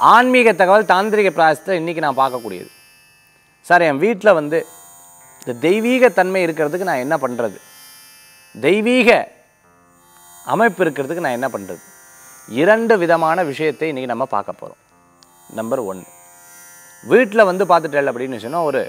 ஆன்மீக தகவல் தாந்திரிக பிராயசத்தை இன்றைக்கி நான் பார்க்கக்கூடியது சார் என் வீட்டில் வந்து இந்த தெய்வீக தன்மை இருக்கிறதுக்கு நான் என்ன பண்ணுறது தெய்வீக அமைப்பு இருக்கிறதுக்கு நான் என்ன பண்ணுறது இரண்டு விதமான விஷயத்தை இன்றைக்கி நம்ம பார்க்க போகிறோம் நம்பர் ஒன்று வீட்டில் வந்து பார்த்துட்டேன் அப்படின்னு சொன்னால் ஒரு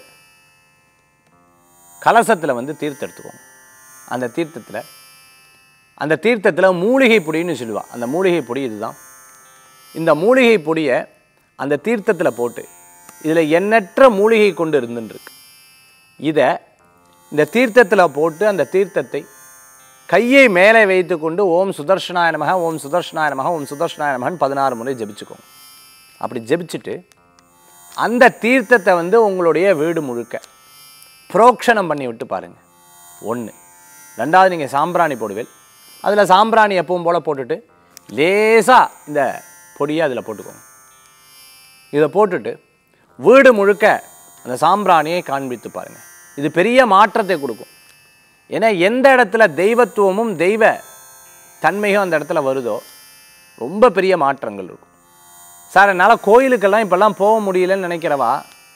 கலசத்தில் வந்து தீர்த்தம் எடுத்துக்கோங்க அந்த தீர்த்தத்தில் அந்த தீர்த்தத்தில் மூலிகை பொடின்னு சொல்லுவாள் அந்த மூலிகை பொடி இதுதான் இந்த மூலிகை பொடியை அந்த தீர்த்தத்தில் போட்டு இதில் எண்ணற்ற மூலிகை கொண்டு இருந்துருக்கு இதை இந்த தீர்த்தத்தில் போட்டு அந்த தீர்த்தத்தை கையை மேலே வைத்துக்கொண்டு ஓம் சுதர்ஷனாய நமக ஓம் சுதர்ஷனாய நமக ஓம் சுதர்ஷனாய நமகன்னு பதினாறு முறை ஜெபிச்சுக்கோங்க அப்படி ஜெபிச்சுட்டு அந்த தீர்த்தத்தை வந்து உங்களுடைய வீடு முழுக்க புரோக்ஷணம் பண்ணி விட்டு பாருங்கள் ஒன்று ரெண்டாவது நீங்கள் சாம்பிராணி போடுவேல் அதில் சாம்பிராணி எப்பவும் போல் போட்டுட்டு லேசாக இந்த பொடியை அதில் போட்டுக்கோங்க இதை போட்டுட்டு வீடு முழுக்க அந்த சாம்பிராணியை காண்பித்து பாருங்கள் இது பெரிய மாற்றத்தை கொடுக்கும் ஏன்னா எந்த இடத்துல தெய்வத்துவமும் தெய்வ தன்மையும் அந்த இடத்துல வருதோ ரொம்ப பெரிய மாற்றங்கள் இருக்கும் சார் என்னால் கோயிலுக்கெல்லாம் இப்போல்லாம் போக முடியலன்னு நினைக்கிறவா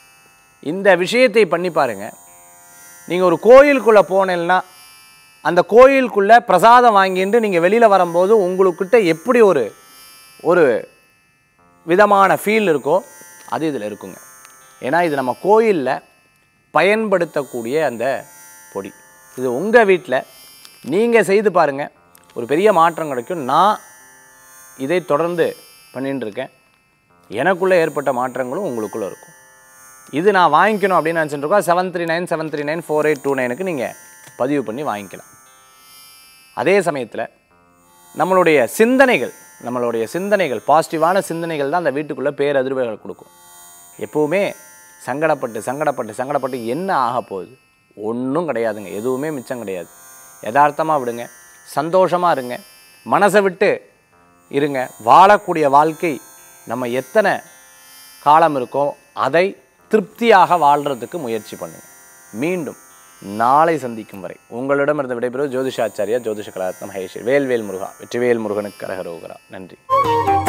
இந்த விஷயத்தை பண்ணி பாருங்கள் நீங்கள் ஒரு கோயிலுக்குள்ளே போனேன்னா அந்த கோயிலுக்குள்ளே பிரசாதம் வாங்கிட்டு நீங்கள் வெளியில் வரும்போது உங்களுக்கிட்ட எப்படி ஒரு ஒரு விதமான ஃபீல் இருக்கோ அது இதில் இருக்குங்க ஏன்னா இது நம்ம கோயிலில் பயன்படுத்தக்கூடிய அந்த பொடி இது உங்கள் வீட்டில் நீங்கள் செய்து பாருங்கள் ஒரு பெரிய மாற்றம் கிடைக்கும் நான் இதை தொடர்ந்து பண்ணிட்டு இருக்கேன் எனக்குள்ளே ஏற்பட்ட மாற்றங்களும் உங்களுக்குள்ளே இருக்கும் இது நான் வாங்கிக்கணும் அப்படின்னு நினச்சிட்டு இருக்கோம் seven three nine seven three nine four eight two நைனுக்கு நீங்கள் பதிவு பண்ணி வாங்கிக்கலாம் அதே சமயத்தில் நம்மளுடைய சிந்தனைகள் நம்மளுடைய சிந்தனைகள் பாசிட்டிவான சிந்தனைகள் தான் அந்த வீட்டுக்குள்ளே பேரதிர்வுகள் கொடுக்கும் எப்போவுமே சங்கடப்பட்டு சங்கடப்பட்டு சங்கடப்பட்டு என்ன ஆக போகுது ஒன்றும் கிடையாதுங்க எதுவுமே மிச்சம் கிடையாது யதார்த்தமாக விடுங்க சந்தோஷமாக இருங்க மனசை விட்டு இருங்க வாழக்கூடிய வாழ்க்கை நம்ம எத்தனை காலம் இருக்கோ அதை திருப்தியாக வாழ்கிறதுக்கு முயற்சி பண்ணுங்க மீண்டும் நாளை சந்திக்கும் வரை உங்களிடமிருந்து விடைபெறுவது ஜோதிஷாச்சாரியா ஜோதிஷ கலாரத்னம் மகேஷ் வேல்வேல் முருகா வெற்றிவேல் முருகனுக்கு கரகரோகரா நன்றி